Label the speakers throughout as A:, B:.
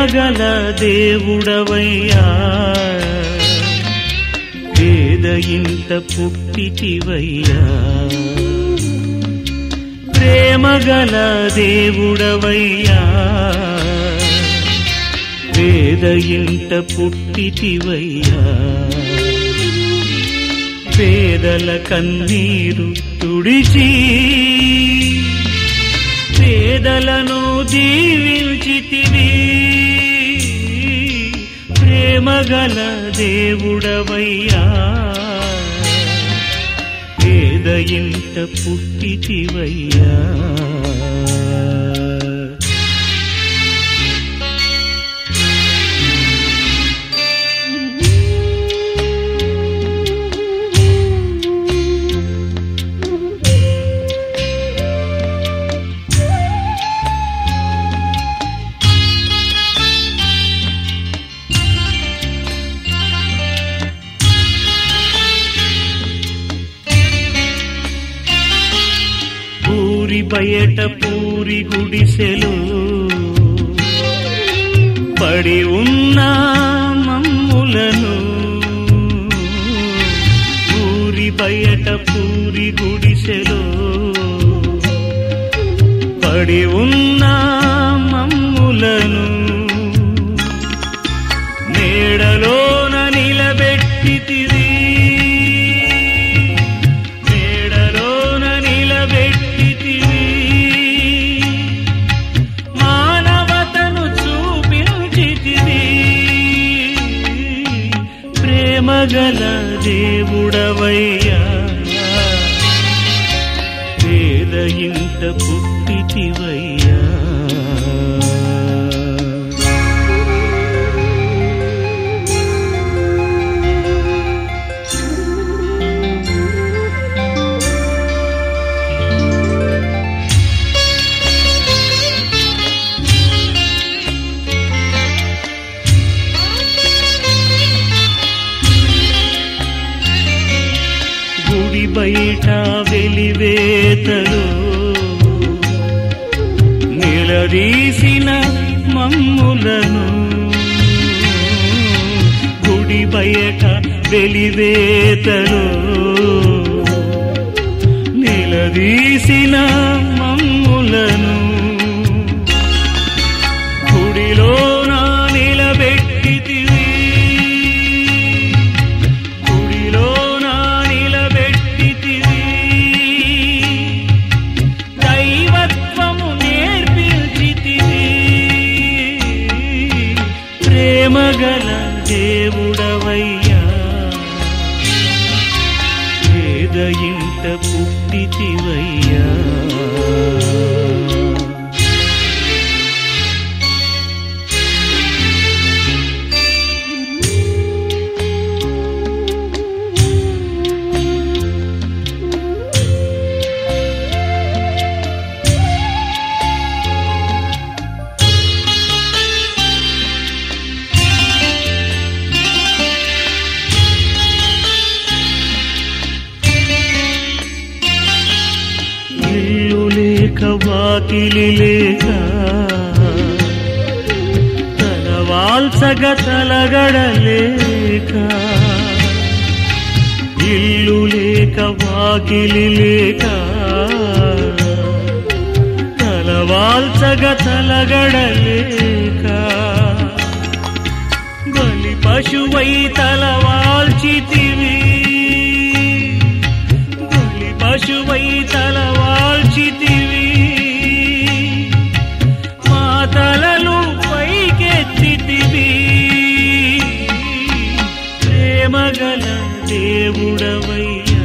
A: ప్రేమగల దేవుడవయ్యా పేద ఇంట పుట్టితివయ్యా ప్రేమగల దేవుడవయ్యా పేద ఇంట పుట్టితివయ్యా పేదల కన్నీరు తుడిచి పేదలను దీవించితివి ప్రేమగల దేవుడవయ్యా పేద ఇంట పుట్టితివయ్యా పూరి బయట పూరి గుడిసెలు పడి ఉన్న మమ్ములను పూరి బయట పూరి గుడిసెలు పడి ఉన్న మమ్ములను నీడలోన నిలబెట్టితివి నీడలోన నిలబెట్టితివి మానవతను చూపించితివి ప్రేమగల దేవుడవయ్యా పేద ఇంట పుట్టితివయ్యా గుడి బయట వెలివేతలు నిలదీసిన మమ్ములను గుడి బయట వెలివేతలు నిలదీసిన మమ్ములను గుడిలోన నిలబెట్టితివి గుడిలోన నిలబెట్టితివి దైవత్వము నేర్పించితివి ప్రేమగల దేవుడవయ్యా పేద ఇంట పుట్టితివయ్యా ఇల్లు లేక వాకిలి లేక తలవాల్సగ తలగడలేక ఇల్లు లేక వాకిలి లేక తలవాల్సగ తలగడలేక బలి పశువై తలవాల్చితివి బలి పశువై తలవాల్చితివి మా తలలు పైకెత్తితివి ప్రేమగల దేవుడవయ్యా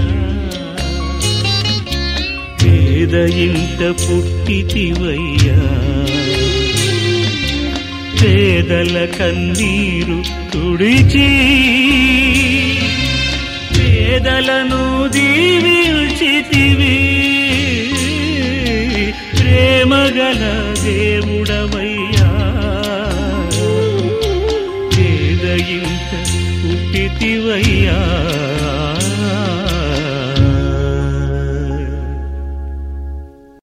A: పేద ఇంట పుట్టితివయ్యా పేదల కన్నీరు తుడిచి పేదలను దీవిల్చితివి ప్రేమగల దేవుడవయ్యా పేద ఇంట పుట్టితివయ్యా